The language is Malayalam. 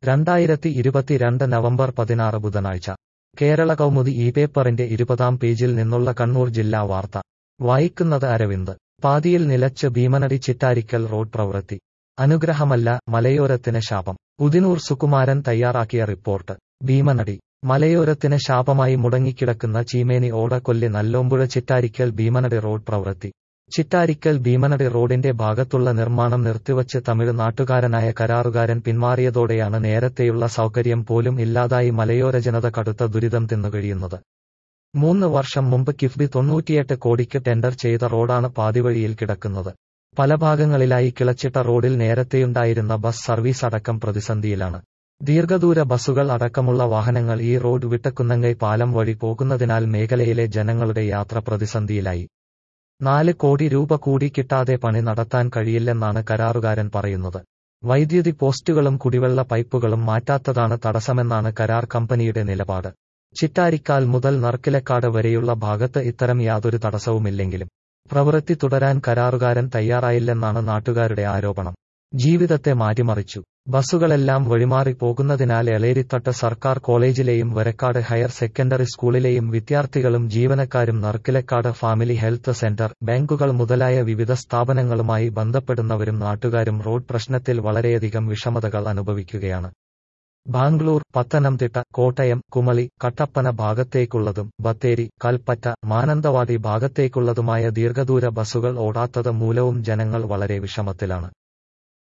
രണ്ടായിരത്തി ഇരുപത്തിരണ്ട് നവംബർ പതിനാറ് ബുധനാഴ്ച കേരള കൗമുദി ഈ പേപ്പറിന്റെ ഇരുപതാം പേജിൽ നിന്നുള്ള കണ്ണൂർ ജില്ലാ വാർത്ത വായിക്കുന്നത് അരവിന്ദ് പാതിയിൽ നിലച്ച് ഭീമനടി ചിറ്റാരിക്കൽ റോഡ് പ്രവൃത്തി അനുഗ്രഹമല്ല മലയോരത്തിന് ശാപം ഉദിനൂർ സുകുമാരൻ തയ്യാറാക്കിയ റിപ്പോർട്ട് ഭീമനടി മലയോരത്തിന് ശാപമായി മുടങ്ങിക്കിടക്കുന്ന ചീമേനി ഓടക്കൊല്ലി നല്ലോമ്പുഴ ചിറ്റാരിക്കൽ ഭീമനടി റോഡ് പ്രവൃത്തി ചിറ്റാരിക്കൽ ഭീമനടി റോഡിന്റെ ഭാഗത്തുള്ള നിർമ്മാണം നിർത്തിവച്ച് തമിഴ് നാട്ടുകാരനായ കരാറുകാരൻ പിന്മാറിയതോടെയാണ് നേരത്തെയുള്ള സൗകര്യം പോലും ഇല്ലാതായി മലയോര ജനത കടുത്ത ദുരിതം തിന്നുകഴിയുന്നത് മൂന്ന് വർഷം മുമ്പ് കിഫ്ബി തൊണ്ണൂറ്റിയെട്ട് കോടിക്ക് ടെൻഡർ ചെയ്ത റോഡാണ് പാതിവഴിയിൽ കിടക്കുന്നത് പല ഭാഗങ്ങളിലായി കിളച്ചിട്ട റോഡിൽ നേരത്തെയുണ്ടായിരുന്ന ബസ് സർവീസ് അടക്കം പ്രതിസന്ധിയിലാണ് ദീർഘദൂര ബസ്സുകൾ അടക്കമുള്ള വാഹനങ്ങൾ ഈ റോഡ് വിട്ടക്കുന്നങ്ങൈ പാലം വഴി പോകുന്നതിനാൽ മേഖലയിലെ ജനങ്ങളുടെ യാത്ര പ്രതിസന്ധിയിലായി നാല് കോടി രൂപ കൂടി കിട്ടാതെ പണി നടത്താൻ കഴിയില്ലെന്നാണ് കരാറുകാരൻ പറയുന്നത് വൈദ്യുതി പോസ്റ്റുകളും കുടിവെള്ള പൈപ്പുകളും മാറ്റാത്തതാണ് തടസ്സമെന്നാണ് കരാർ കമ്പനിയുടെ നിലപാട് ചിറ്റാരിക്കാൽ മുതൽ നർക്കിലക്കാട് വരെയുള്ള ഭാഗത്ത് ഇത്തരം യാതൊരു തടസ്സവുമില്ലെങ്കിലും പ്രവൃത്തി തുടരാൻ കരാറുകാരൻ തയ്യാറായില്ലെന്നാണ് നാട്ടുകാരുടെ ആരോപണം ജീവിതത്തെ മാറ്റിമറിച്ചു ബസ്സുകളെല്ലാം വഴിമാറി പോകുന്നതിനാൽ എളേരിത്തട്ട് സർക്കാർ കോളേജിലെയും വരക്കാട് ഹയർ സെക്കൻഡറി സ്കൂളിലെയും വിദ്യാർത്ഥികളും ജീവനക്കാരും നർക്കിലക്കാട് ഫാമിലി ഹെൽത്ത് സെന്റർ ബാങ്കുകൾ മുതലായ വിവിധ സ്ഥാപനങ്ങളുമായി ബന്ധപ്പെടുന്നവരും നാട്ടുകാരും റോഡ് പ്രശ്നത്തിൽ വളരെയധികം വിഷമതകൾ അനുഭവിക്കുകയാണ് ബാംഗ്ലൂർ പത്തനംതിട്ട കോട്ടയം കുമളി കട്ടപ്പന ഭാഗത്തേക്കുള്ളതും ബത്തേരി കൽപ്പറ്റ മാനന്തവാടി ഭാഗത്തേക്കുള്ളതുമായ ദീർഘദൂര ബസ്സുകൾ ഓടാത്തത് മൂലവും ജനങ്ങൾ വളരെ വിഷമത്തിലാണ്